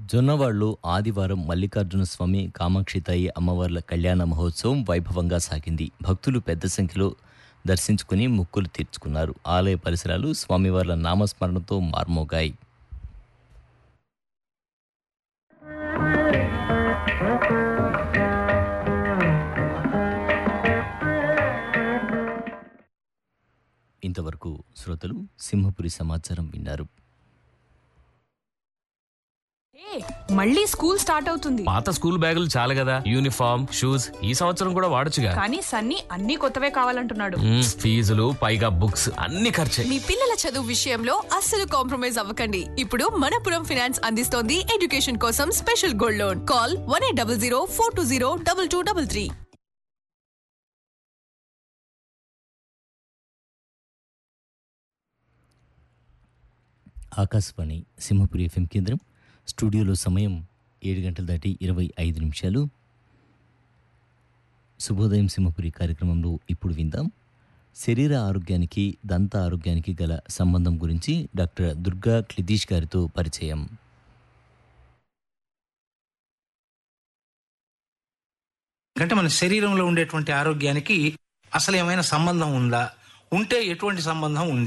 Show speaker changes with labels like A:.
A: జొన్నవాడలో ఆదివారం మల్లికార్జున స్వామి కామాక్షితాయి అమ్మవార్ల కళ్యాణ మహోత్సవం వైభవంగా సాగింది భక్తులు పెద్ద సంఖ్యలో దర్శించుకుని ముక్కులు తీర్చుకున్నారు ఆలయ పరిసరాలు స్వామివార్ల నామస్మరణతో మార్మోగాయి ఇంతవరకు శ్రోతలు సింహపురి సమాచారం విన్నారు
B: ఏ, మళ్ళీ స్కూల్ స్టార్ట్ అవుతుంది
C: పాత స్కూల్ బ్యాగులు చాలు కదా యూనిఫామ్ షూస్ ఈ సంవత్సరం కూడా వాడొచ్చుగా
B: కానీ సన్నీ అన్ని కొత్తవే కావాలంటున్నాడు
C: మ్మ్, ఫీజులు పైగా బుక్స్ అన్ని ఖర్చే
D: మీ పిల్లల చదువు విషయంలో అస్సలు కాంప్రమైజ్ అవ్వకండి ఇప్పుడు మనపురం ఫినాన్స్ అందిస్తోంది ఎడ్యుకేషన్ కోసం special gold loan call one eight double zero four two zero double two double three
A: Akashvani Simhapuri FM కేంద్రం స్టూడియోలో సమయం ఏడు గంటల దాటి ఇరవై ఐదు నిమిషాలు శుభోదయం సింహపురి కార్యక్రమంలో ఇప్పుడు విందాం శరీర ఆరోగ్యానికి దంత ఆరోగ్యానికి గల సంబంధం గురించి డాక్టర్ దుర్గా క్లిదీష్ గారితో పరిచయం
E: అంటే మన శరీరంలో ఉండేటువంటి ఆరోగ్యానికి అసలు ఏమైనా సంబంధం ఉందా ఉంటే ఎటువంటి సంబంధం ఉంది